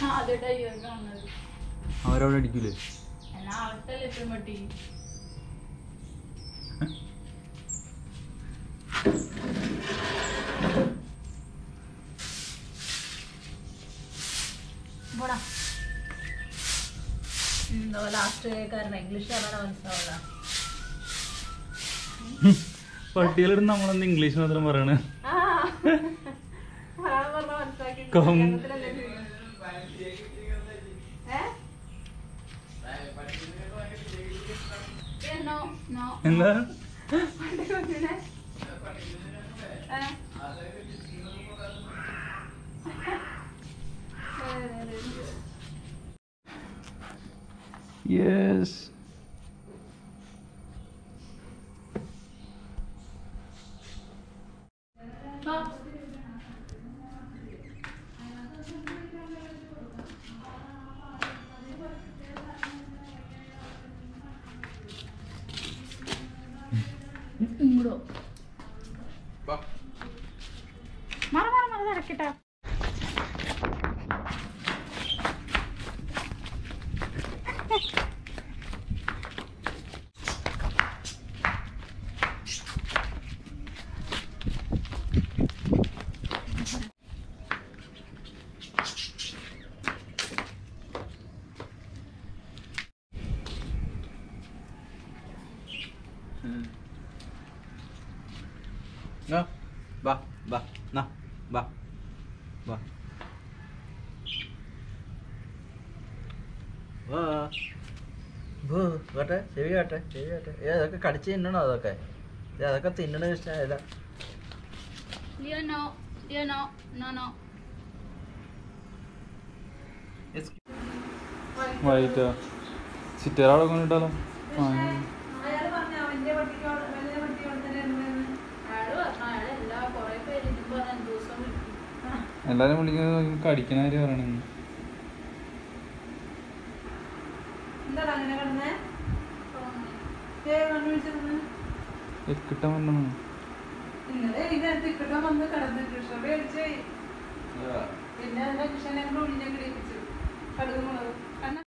ആദ്യമായിട്ട് അയ്യോ കാണുന്നത് അവരവിടെ അടിക്കൂലേ എന്നാ അവിടുത്തെ എപ്പോഴും പട്ടി പോടാ എന്താ ലാസ്റ്റ് കാരണം ഇംഗ്ലീഷ് പറഞ്ഞാൽ മനസ്സിലാവില്ല പട്ടികളിടുന്ന നമ്മളെന്ത് ഇംഗ്ലീഷ് മാത്രം പറയണേ ആ ആ പറഞ്ഞ മനസ്സിലാക്കി കം. കേരളത്തിലല്ലേ ചെയ്യുന്നത്? ഏ? Yeah, no, no. എന്താ പട്ടി കൊച്ചിനെ? ഏ? അതെ, അതെ, അതെ. യെസ് വാ. ഇങ്ങോട്ടോ മറ മറ മറ നടക്കട്ടെ വാ വാ നാ വാ വാ വാ ബോ കേട്ടെ ചെവി കേട്ടെ ചെവി കേട്ടെ ഏ അതൊക്കെ കടിച്ച് തിന്നണോ അതൊക്കെ ഏ അതൊക്കെ തിന്നണ ഇഷ്ടമായില്ല Leo, no. Leo, no. No, no. വൈറ്റാ സിറ്റേറവിടെ കൊണ്ടിട്ടാലോ ആ അയാള് പറഞ്ഞു അവന്റെ പട്ടിക്ക് അവിടെ- വലിയ പട്ടിക്ക് അവിടെ തന്നെ ഇരുന്നെന്ന്. അയാള് പറഞ്ഞു അയാൾ എല്ലാ കുറെ പേര് ഇത് പറഞ്ഞ ദിവസം വിളിക്കും എല്ലാരും വിളിക്കുന്നത് കടിക്കണ കാര്യം പറയണേ എന്താടാ അങ്ങനെ കിടന്നേ ഏ കണ്ണു വിളിച്ചിരുന്നു കിട്ടാൻ പറ്റണം ഇന്നലെ ഇതിനകത്ത് ഇക്കട്ടോ വന്ന് കിടന്ന് കൃഷ്ണ മേടിച്ച് പിന്നെ അതിന്റെ കൃഷ്ണനെ കൂടെ ഒഴിഞ്ഞ കിടിപ്പിച്ചു കടുക് മുളക് കണ്ണ